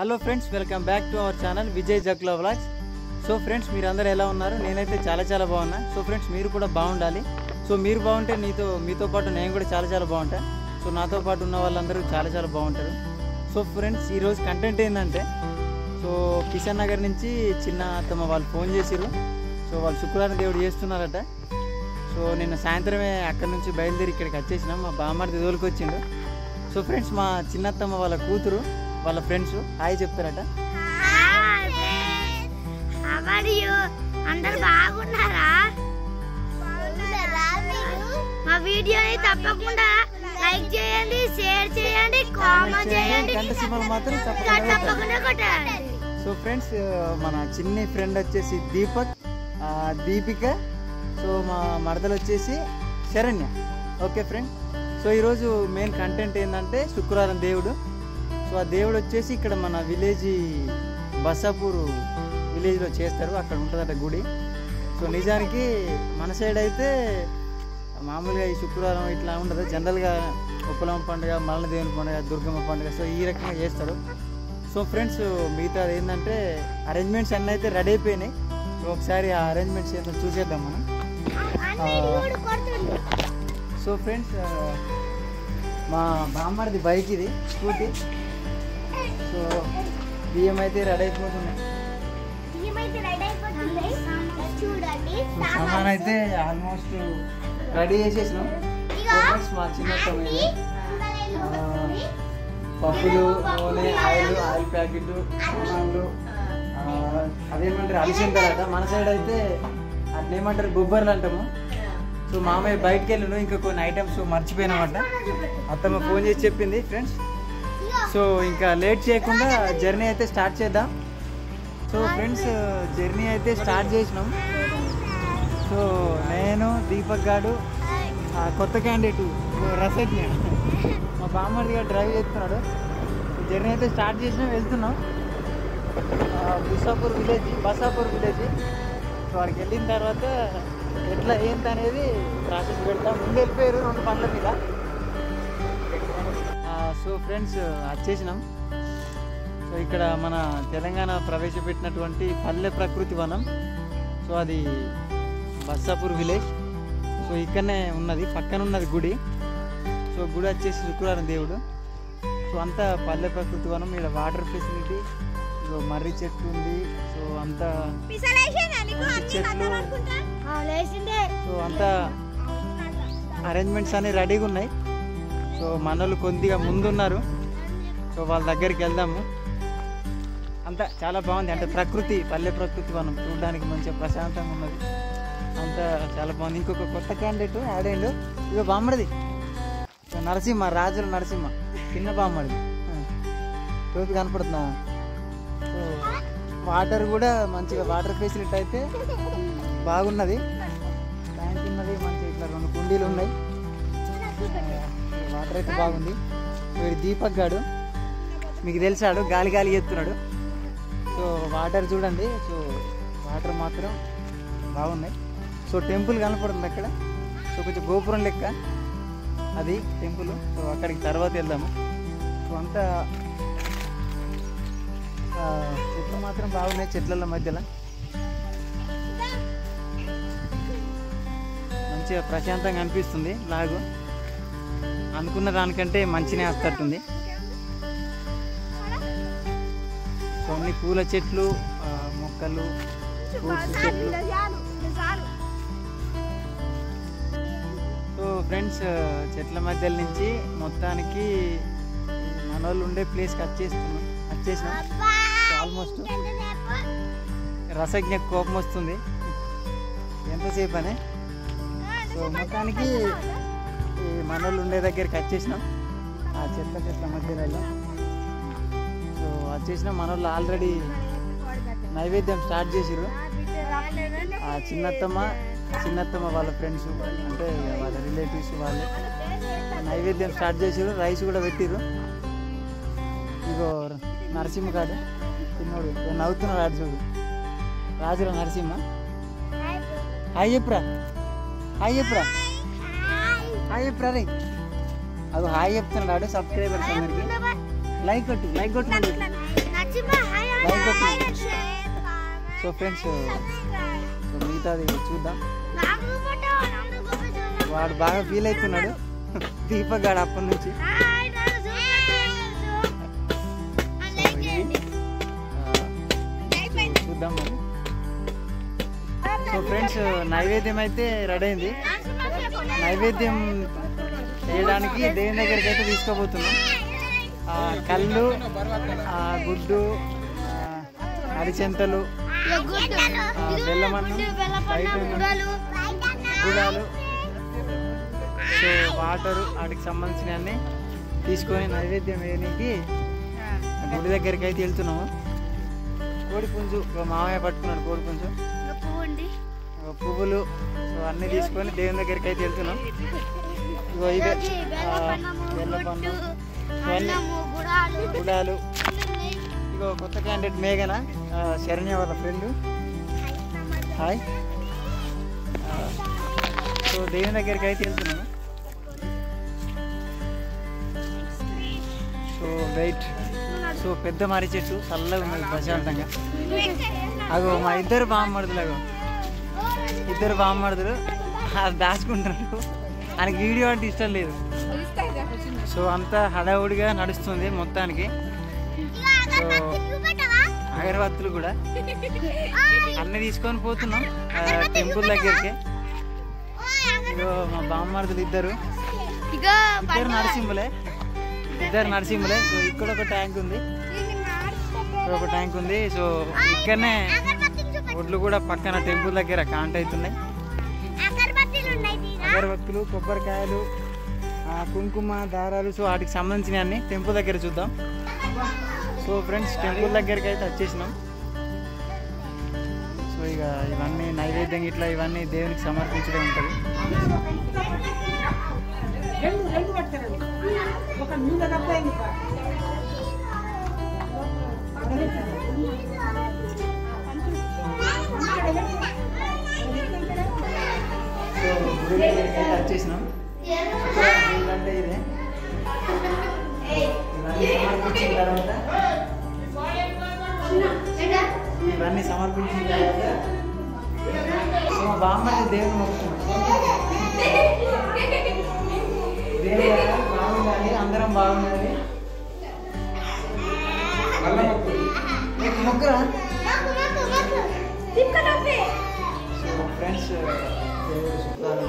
Hello friends welcome back to our channel Vijay జక్లో vlogs so friends మీరు అందరూ ఎలా ఉన్నారు నేనైతే చాలా చాలా బాగున్నా సో ఫ్రెండ్స్ మీరు కూడా బాగుండాలి సో మీరు బాగుంటే నీతో మీతో పాటు నేను కూడా చాలా చాలా బాగుంటా సో నాతో పాటు ఉన్న వాళ్ళందరూ చాలా చాలా బాగుంటారు సో ఫ్రెండ్స్ ఈరోజు కంటెంట్ ఏంటంటే సో కిషన్ నగర్ నుంచి చిన్న అత్తమ్మ వాళ్ళు ఫోన్ చేసిరు సో వాళ్ళు శుక్రవారం దేవుడు చేస్తున్నారట సో నిన్న సాయంత్రమే అక్కడ నుంచి బయలుదేరి ఇక్కడికి వచ్చేసినాం మా బామ్మడిది తోలుకొచ్చిండు సో ఫ్రెండ్స్ మా చిన్నత్తమ్మ వాళ్ళ కూతురు వాళ్ళ ఫ్రెండ్స్ హాయ్ చెప్తారట మరియు అందరు బాగున్నారా మా వీడియోని తప్పకుండా లైక్ చేయండి షేర్ చేయండి కామెంట్ చేయండి గంట సింబల్ మాత్రం తప్పకుండా కొట్టండి. తప్పకుండా కొట్టండి సో ఫ్రెండ్స్ మన చిన్ని ఫ్రెండ్ వచ్చేసి దీపక్ ఆ, దీపిక సో మా మరదలు వచ్చేసి శరణ్య ఓకే ఫ్రెండ్ సో ఈరోజు మెయిన్ కంటెంట్ ఏంటంటే శుక్రవారం దేవుడు సో ఆ దేవుడు వచ్చేసి ఇక్కడ మన విలేజ్ బసాపూర్ విలేజ్లో చేస్తారు అక్కడ ఉంటుందట గుడి సో నిజానికి మన సైడ్ అయితే మామూలుగా ఈ శుక్రవారం ఇట్లా ఉండదు జనరల్గా ఉప్పలం పండుగ మరణ దేవుని పండుగ దుర్గమ్మ పండుగ సో ఈ రకంగా చేస్తారు సో ఫ్రెండ్స్ మిగతా ఏంటంటే అరేంజ్మెంట్స్ అన్నీ అయితే రెడీ అయిపోయినాయి సో ఒకసారి ఆ అరేంజ్మెంట్స్ ఏంటో చూసేద్దాం మనం సో ఫ్రెండ్స్ మా బామ్మడిది బైక్ ఇది స్కూటీ సో బియ్యం అయితే రెడీ అయిపోతున్నాయి చూడండి సామాన్ అయితే ఆల్మోస్ట్ రెడీ చేసేసినాం సో ఫ్రెండ్స్ మా చిన్న ఇది పప్పులు నూనె ఆయిల్ ఆయిల్ ప్యాకెట్ సామాన్లు ఆ, అదేమంటారు అలిసింటారట మన సైడ్ అయితే అట్లా ఏమంటారు బొబ్బర్లు అంటాము సో మామయ్య బయటకు వెళ్ళను ఇంకా కొన్ని ఐటమ్స్ మర్చిపోయినామట అత్తమ్మ ఫోన్ చేసి చెప్పింది ఫ్రెండ్స్ సో ఇంకా లేట్ చేయకుండా జర్నీ అయితే స్టార్ట్ చేద్దాం సో ఫ్రెండ్స్ జర్నీ అయితే స్టార్ట్ చేసినాం సో నేను దీపక్ గాడు ఆ కొత్త క్యాండిడేట్ రసజ్ఞ మా బామ్మడి గారు డ్రైవ్ చేస్తున్నాడు జర్నీ అయితే స్టార్ట్ చేసినాం వెళ్తున్నాం ఆ, Busapur village Basapur village so అక్కడికి వెళ్ళిన తర్వాత ఎట్లా ఏంటి అనేది ప్రాసెస్ పెడతాం ముందు వెళ్ళిపోయారు రెండు పనుల మీద ఆ, సో ఫ్రెండ్స్ వచ్చేసినాం సో ఇక్కడ మన తెలంగాణ ప్రవేశపెట్టినటువంటి పల్లె ప్రకృతి వనం సో అది బస్సాపూర్ విలేజ్ సో ఇక్కడనే ఉన్నది పక్కన ఉన్నది గుడి సో గుడి వచ్చేసి శుక్రవారం దేవుడు సో అంతా పల్లె ప్రకృతి వనం ఇక్కడ వాటర్ ఫెసిలిటీ సో మర్రి చెట్టు ఉంది సో అంతా మంచి చెట్లు లేచిందే సో అంతా అరేంజ్మెంట్స్ అన్ని రెడీగా ఉన్నాయి సో మనోళ్ళు కొద్దిగా ముందున్నారు సో వాళ్ళ దగ్గరికి వెళ్దాము అంతా చాలా బాగుంది అంటే ప్రకృతి పల్లె ప్రకృతి వనం చూడడానికి మంచిగా ప్రశాంతంగా ఉన్నది అంతా చాలా బాగుంది ఇంకొక కొత్త క్యాండిడేట్ యాడ్ అయ్యిండు ఇక బామ్మడిది సో నరసింహ రాజుల నరసింహ చిన్న బామ్మడిది ఆ. టోపీ కనపడుతున్నా సో వాటర్ కూడా మంచిగా వాటర్ ఫెసిలిటీ అయితే బాగున్నది ట్యాంక్ ఉన్నది మంచిగా ఇట్లా రెండు కుండీలు ఉన్నాయి ఆ, వాటర్ అయితే బాగుంది వీడు దీపక్ గాడు మీకు తెలిసాడు గాలి గాలి ఎత్తున్నాడు సో వాటర్ చూడండి సో వాటర్ మాత్రం బాగున్నాయి సో టెంపుల్ కనపడుతుంది అక్కడ సో కొంచెం గోపురం లెక్క అది టెంపుల్ సో అక్కడికి తర్వాత వెళ్దాము సో అంతా ఆ, చెట్లు మాత్రం బాగున్నాయి చెట్ల మధ్యలో మంచిగా ప్రశాంతంగా అనిపిస్తుంది లాగు అనుకున్న దానికంటే మంచినే వస్తట్టుంది సో అన్ని పూల చెట్లు ఆ, మొక్కలు ఫ్రూట్స్ చెట్లు సో ఫ్రెండ్స్ చెట్ల మధ్యల నుంచి మొత్తానికి మనోళ్ళు ఉండే ప్లేస్కి వచ్చేస్తున్నాం వచ్చేసినాం ఆల్మోస్ట్ రసజ్ఞ కోపం వస్తుంది ఎంతసేపు అని సో మొత్తానికి ఈ మనోళ్ళు ఉండే దగ్గరికి వచ్చేసినాం ఆ చెట్ల చెట్ల మధ్యలో సో వచ్చేసినాం మనోళ్ళు ఆల్రెడీ నైవేద్యం స్టార్ట్ చేసిర్రు ఆ చిన్నత్తమ్మ చిన్నత్తమ్మ వాళ్ళ ఫ్రెండ్స్ అంటే వాళ్ళ రిలేటివ్స్ వాళ్ళు నైవేద్యం స్టార్ట్ చేసిర్రు రైస్ కూడా పెట్టిర్రు ఇగో నరసింహ కాదు చిన్నోడు ఇగో నవ్వుతున్నాడు ఆడు చూడు రాజుల నరసింహ హాయ్ చెప్పురా హాయ్ చెప్పురా హాయ్ చెప్పురా రే అది హాయ్ చెప్తున్నాడు ఆడు సబ్స్క్రైబర్స్ అందరికి లైక్ కొట్టు లైక్ కొట్టు లైక్ కొట్టు సో ఫ్రెండ్స్ సో మిగతాది చూద్దాం వాడు బాగా ఫీల్ అవుతున్నాడు దీపక్ గాడు అప్పటి నుంచి ఆ, చూద్దాం మరి సో ఫ్రెండ్స్ నైవేద్యం అయితే రెడీ అయింది నైవేద్యం చేయడానికి దేవుని దగ్గరికి అయితే తీసుకోబోతున్నాం ఆ, కళ్ళు ఆ, గుడ్డు ఆ, అరిచెంతలు ఆ, బెల్లమన్నం బయట ఉన్న గుడాలు సో వాటర్ వాటికి సంబంధించినవన్నీ తీసుకొని నైవేద్యం వేయడానికి గుడి దగ్గరికి అయితే వెళ్తున్నాము కోడి పుంజు ఇగో మామయ్య పట్టుకున్నాడు కోడి పుంజు ఇగో పువ్వులు సో అన్నీ తీసుకొని దేవుని దగ్గరికి అయితే వెళ్తున్నాం ఇగో ఇవే ఆ, బెల్లపన్నం ఇవన్నీ గుడాలు ఇగో కొత్త క్యాండిడేట్ మేఘన ఆ, శరణ్య వాళ్ళ ఫ్రెండ్ హాయ్ ఆ, సో దేవుని దగ్గరికి అయితే వెళ్తున్నాము సో వెయిట్ సో పెద్ద మర్రి చెట్టు చల్లగా ఉన్నది ప్రశాంతంగా అగో మా ఇద్దరు బామ్మడుదులు అగో ఇద్దరు బామ్మడుదులు అది దాచుకుంటున్నారు ఆయనకి వీడియో అంటే ఇష్టం లేదు సో అంతా హడావుడిగా నడుస్తుంది మొత్తానికి సో అగరబత్తులు కూడా అన్ని తీసుకొని పోతున్నాం ఆ, టెంపుల్ దగ్గరికి ఇగో మా బామ్మడుదులు ఇద్దరు ఇద్దరు నరసింహులే ఇద్దరు నరసింహులే సో ఇక్కడ ఒక ట్యాంక్ ఉంది ఇక్కడ ఒక ట్యాంక్ ఉంది సో ఇక్కడనే ఒడ్లు కూడా పక్కన టెంపుల్ దగ్గర కాంట అవుతున్నాయి అగరబత్తులు కొబ్బరికాయలు ఆ, కుంకుమ దారాలు సో వాటికి సంబంధించిన అన్ని టెంపుల్ దగ్గర చూద్దాం సో ఫ్రెండ్స్ టెంపుల్ దగ్గరికి అయితే వచ్చేసినాం సో ఇక ఇవన్నీ నైవేద్యం ఇట్లా ఇవన్నీ దేవునికి సమర్పించడం ఉంటుంది సో గుడి దగ్గరికి అయితే వచ్చేసినాం అంటే ఇదే ఇవన్నీ సమర్పించిన తర్వాత ఇవన్నీ సమర్పించిన తర్వాత సో మా బామ్మది దేవుని మొక్కుతున్నాం దేవుడు కదా, బాగుండాలి అందరం బాగుండాలి నీకు మొక్కురా సో ఫ్రెండ్స్ దేవుడు శుక్రాలు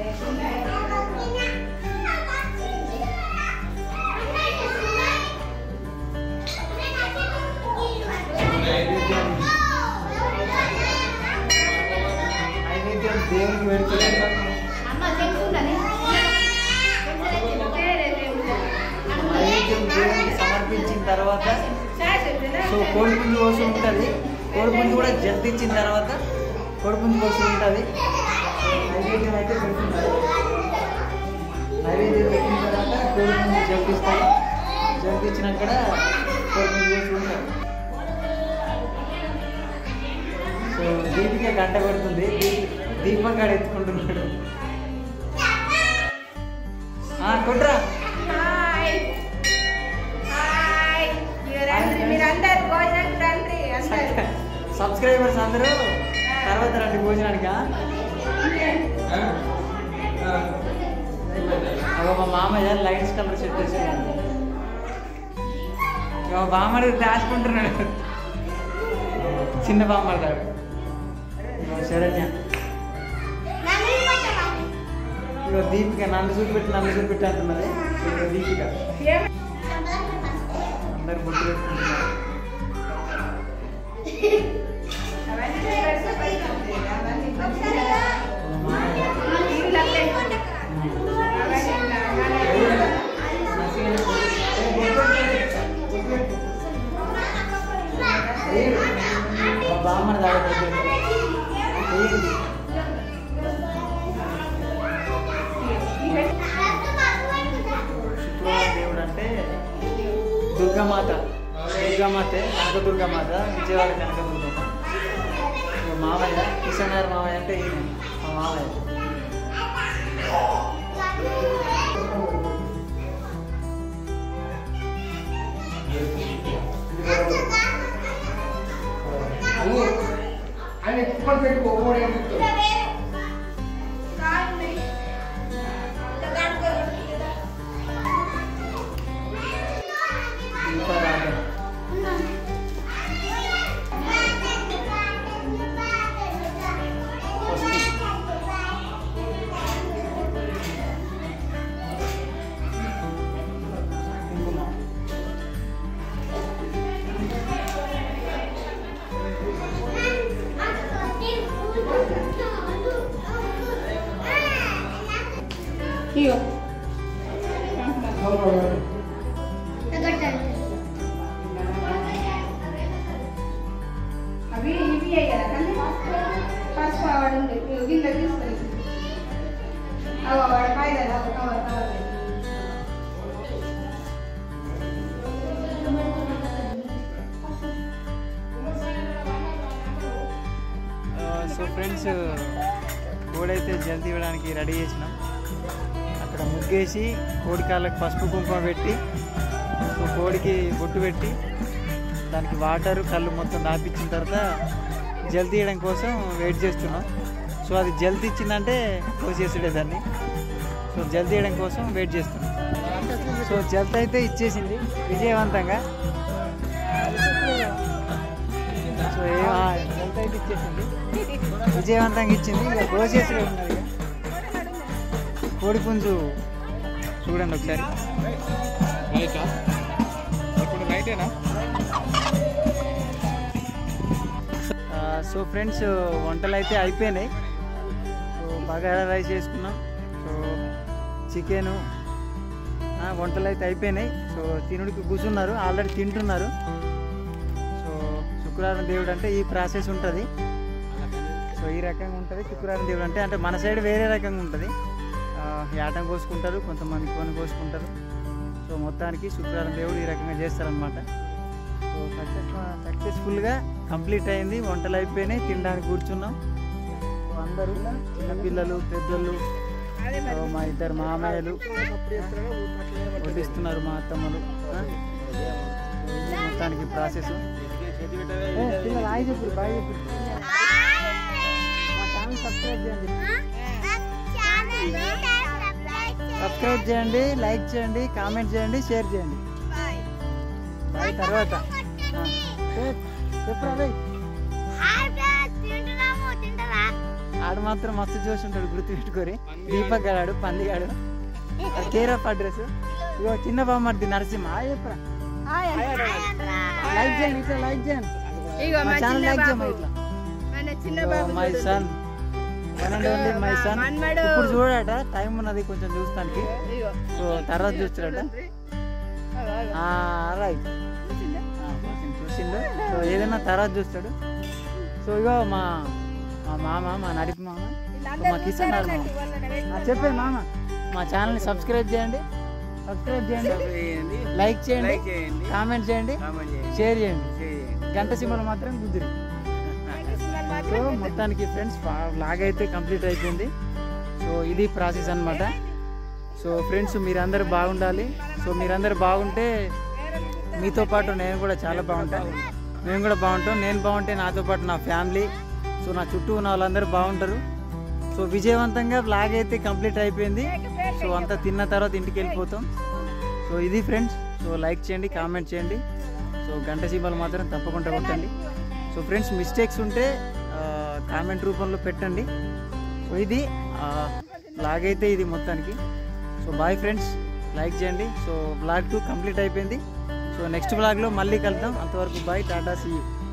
నైవేద్యం నైవేద్యం దేవునికి పెడుతున్నాం నైవేద్యం దేవునికి సమర్పించిన తర్వాత సో కోడిపుంజు కోసం ఉంటుంది కోడిపుంజు కూడా జల్దించిన తర్వాత కోడిపుంజు కోసం ఉంటుంది నైవేద్యం అయితే పెడుతున్నారు నైవేద్యం పెట్టిన తర్వాత కోడిపుంజు జల్దిస్తాయి జల్దించినాక కోడిపుంజు కోసం ఉంటారు సో దీపిక గంట కొడుతుంది దీ- దీపక్ గాడు ఎత్తుకుంటున్నాడు ఆ, కొట్రా హాయ్ హాయ్ రండి మీరందరు భోజనానికి రండి అందరు సబ్స్క్రైబర్స్ అందరూ తర్వాత రండి భోజనానికి ఆ? అగో మా మామయ్య లైట్స్ కలర్ షర్ట్ వేసాడు ఇక మా బామ్మడి దాచుకుంటున్నాడు చిన్న బామ్మడాడు శరణ్య ఇక దీపిక నన్ను చూపెట్టి నన్ను చూపెట్టి అంటున్నది ఇక దీపిక అందరు గుర్తు పెట్టుకుంటున్నారు మా మామయ్య బామ్మని తాగట్లేదు శుక్రవారం దేవుడు అంటే దుర్గామాత దుర్గామాతే కనకదుర్గామాత విజయవాడ కనకదుర్గమ్మ ఇక మామయ్య కిషన్ గారు మామయ్య అంటే ఈయన మా మామయ్య ఇది ఇంకా రాదు. కుంకుమ ఇగో అవి ఇవి అయ్యారా కానీ పసుపు ఆవిడ ఉంది ఇగో గిన్నె తీసుకొని అవి ఆవిడ పైన కవర్ కవర్ సో ఫ్రెండ్స్ కోడైతే జల్దీ ఇవ్వడానికి రెడీ చేసినాం అక్కడ ముగ్గేసి కోడి కాళ్ళకి పసుపు కుంకుమ పెట్టి సో కోడికి బొట్టు పెట్టి దానికి వాటర్ కళ్ళు మొత్తం దాపించిన తర్వాత జల్దీ తీయడం కోసం వెయిట్ చేస్తున్నాం సో అది జల్దీ ఇచ్చిందంటే కోసేసుడే దాన్ని సో జల్దీ తీయడం కోసం వెయిట్ చేస్తున్నాం సో జల్దీ అయితే ఇచ్చేసింది విజయవంతంగా సో ఏ జల్దీ అయితే ఇచ్చేసింది విజయవంతంగా ఇచ్చింది ఇక కోసేసుడే ఉన్నది ఇక కోడి పుంజు చూడండి ఒకసారి ఇప్పుడు నైటేనా ఆ, సో ఫ్రెండ్స్ వంటలు అయితే అయిపోయినాయి సో బగారా రైస్ చేసుకున్నాం సో చికెను వంటలు అయితే అయిపోయినాయి సో తినుడికి కూర్చున్నారు ఆల్రెడీ తింటున్నారు సో శుక్రవారం దేవుడు అంటే ఈ ప్రాసెస్ ఉంటుంది సో ఈ రకంగా ఉంటుంది శుక్రవారం దేవుడు అంటే అంటే మన సైడ్ వేరే రకంగా ఉంటుంది ఆ, యాటం కోసుకుంటారు కొంతమంది కొని కోసుకుంటారు సో మొత్తానికి శుక్రవారం దేవుడు ఈ రకంగా చేస్తారనమాట సో సక్సెస్ సక్సెస్ఫుల్గా కంప్లీట్ అయింది వంటలు అయిపోయినాయి తినడానికి కూర్చున్నాం సో అందరూ చిన్నపిల్లలు పెద్దలు సో మా ఇద్దరు మామయ్యలు వడ్డిస్తున్నారు మా అత్తమ్మలు ఆ? సో ఇది మొత్తానికి ప్రాసెస్ పిల్లలు హాయ్ చెప్పు బాయ్ చెప్పు మా ఛానల్ సబ్స్క్రైబ్ చేయండి సబ్స్క్రైబ్ చేయండి లైక్ చేయండి కామెంట్ చేయండి షేర్ చేయండి బాయ్ తర్వాత ఆ, చెప్- చెప్పురా బయ్ ఆడు మాత్రం మస్తు చూసి ఉంటాడు గుర్తు పెట్టుకోరి దీపక్ గాడు పందిగాడు కేర్ ఆఫ్ అడ్రస్ ఇగో చిన్న బామ్మర్ది నరసింహ హాయ్ చెప్పురా లైక్ చేయండి ఇట్లా లైక్ చేయండి ఇగో మా మా ఛానల్ చిన్న లైక్ చేయమా బాబు ఇట్లా మన చిన్న బాబు మై సన్ మై సన్ మన్మడు. ఇప్పుడు చూడట టైం ఉన్నది కొంచెం చూస్తానికి ఇగో సో తర్వాత చూస్తాడట రైట్ చూసిండు సో ఏదైనా తర్వాత చూస్తాడు సో ఇగో మా మా మామ మా నడిపి మామ సో మా కిషన్ గారు మామ ఆ, చెప్పే మామ మా ఛానల్ని సబ్స్క్రైబ్ చేయండి సబ్స్క్రైబ్ చేయండి లైక్ చేయండి కామెంట్ చేయండి షేర్ చేయండి గంట సింబల్ మాత్రం కుదిరి సో మొత్తానికి ఫ్రెండ్స్ లాగ్ అయితే కంప్లీట్ అయిపోయింది సో ఇది ప్రాసెస్ అన్నమాట సో ఫ్రెండ్స్ మీరందరూ బాగుండాలి సో మీరందరూ బాగుంటే మీతో పాటు నేను కూడా చాలా బాగుంటాను మేము కూడా బాగుంటాం నేను బాగుంటే నాతో పాటు నా ఫ్యామిలీ సో నా చుట్టూ ఉన్న వాళ్ళందరూ బాగుంటారు సో విజయవంతంగా బ్లాగ్ అయితే కంప్లీట్ అయిపోయింది సో అంతా తిన్న తర్వాత ఇంటికి వెళ్ళిపోతాం సో ఇది ఫ్రెండ్స్ సో లైక్ చేయండి కామెంట్ చేయండి సో గంట సింబల్ మాత్రం తప్పకుండా కొట్టండి సో ఫ్రెండ్స్ మిస్టేక్స్ ఉంటే కామెంట్ రూపంలో పెట్టండి సో ఇది బ్లాగ్ అయితే ఇది మొత్తానికి సో బాయ్ ఫ్రెండ్స్ లైక్ చేయండి సో బ్లాగ్ టూ కంప్లీట్ అయిపోయింది సో నెక్స్ట్ బ్లాగ్లో మళ్ళీ కలుద్దాం అంతవరకు బాయ్ టాటా సీ యూ